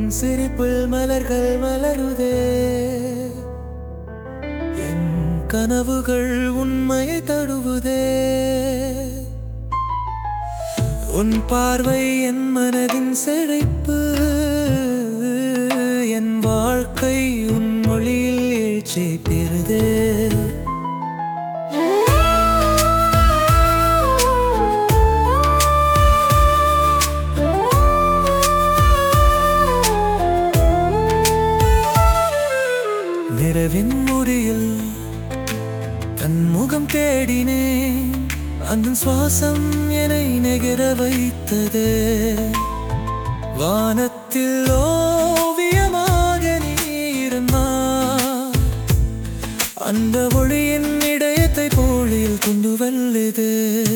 சிரிப்பில் மலர்கள் மலருதே என் கனவுகள் உண்மையை தழுவுதே உன் பார்வை என் மனதின் செழிப்பு என் வாழ்க்கை உன் மொழியில் எழுச்சி பெறுதே நிறவின் முடியில் தன் முகம் தேடினேன் அந்த சுவாசம் என்னை நெகிர வைத்தது வானத்தில் ஓவியமாக நீ இருந்தாய் அந்த ஒளியின் இடையத்தை போலில் கொண்டு வல்லுது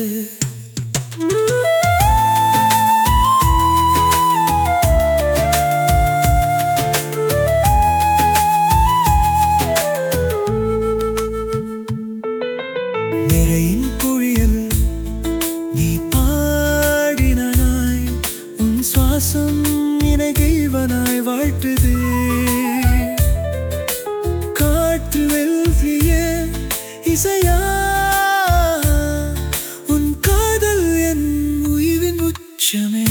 நிறையின் குழியில் நீ பாடினாய் உன் சுவாசம் இணைகைவனாய் வாழ்த்துது காற்று வெல்விய இசையா உன் காதல் என் உயிரின் உச்சமே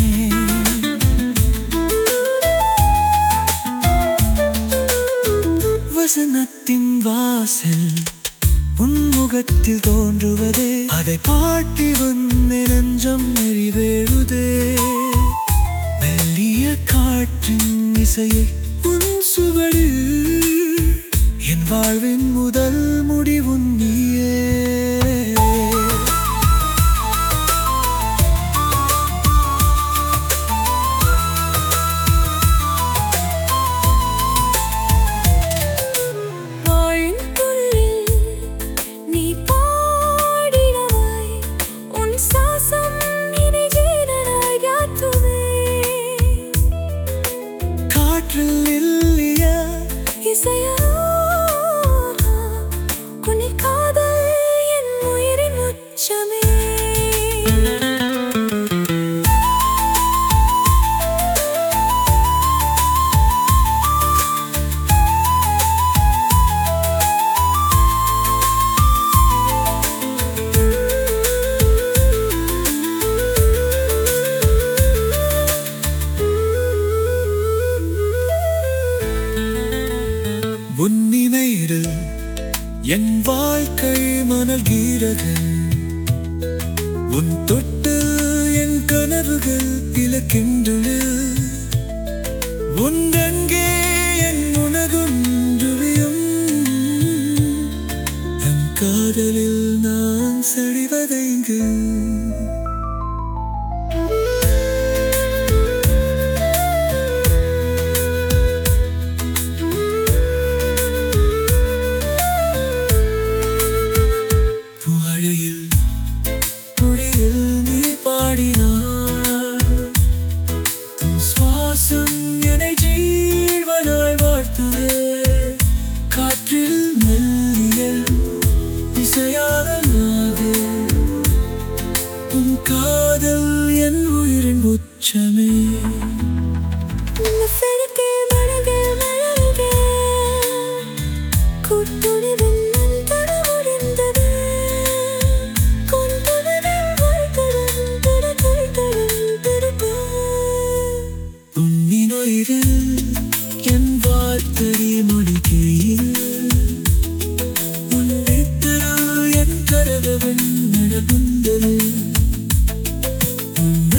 வசனத்தின் வாசல் உன் முகத்தில் தோன்றுவதே அதை பாட்டி வந்து நெஞ்சம் நெறிவேறுதே மெல்லிய காற்றின் இசையை உன் சுவடு என் வாழ்வின் முதல் முடிவும் நீயே வாழின் புல்லில் நீ பாடினாய் உன் சாசம் இனி ஜீவனாய் காத்துவே காற்றில் இல்லைய இசையா உன்னை காதல் என் உயிரின் உச்சமே உன்னினைடு என் வாழ்க்கை மணல்கிறது உன் தொட்டு என் கனவுகள் இழக்கின்றன உண்டங்கே என் உணகுன்றுவியும் என் காதலில் நான் செழிவதைங்கு புகழையில் மொழியில் நீ பாடினாய் உன் சுவாசம் என்னை ஜீவனாய் வாழ்த்துதே காற்றில் மெல்லிய இசையாக நாதே உன் காதல் என் உயிரின் உச்சமே உன்னதற்கு மனதில் மலருதே. கூட்டுறவின் நண்படு முடிந்தது. கொண்டுணர்வில் வாழ்த்தலும் பிறத்தலும் பிறப்பு. உன்னினொயிரில் என் வார்த்தை மொழிகையில் உன் வித்தரு என் கரகவன் நடந்தது உன்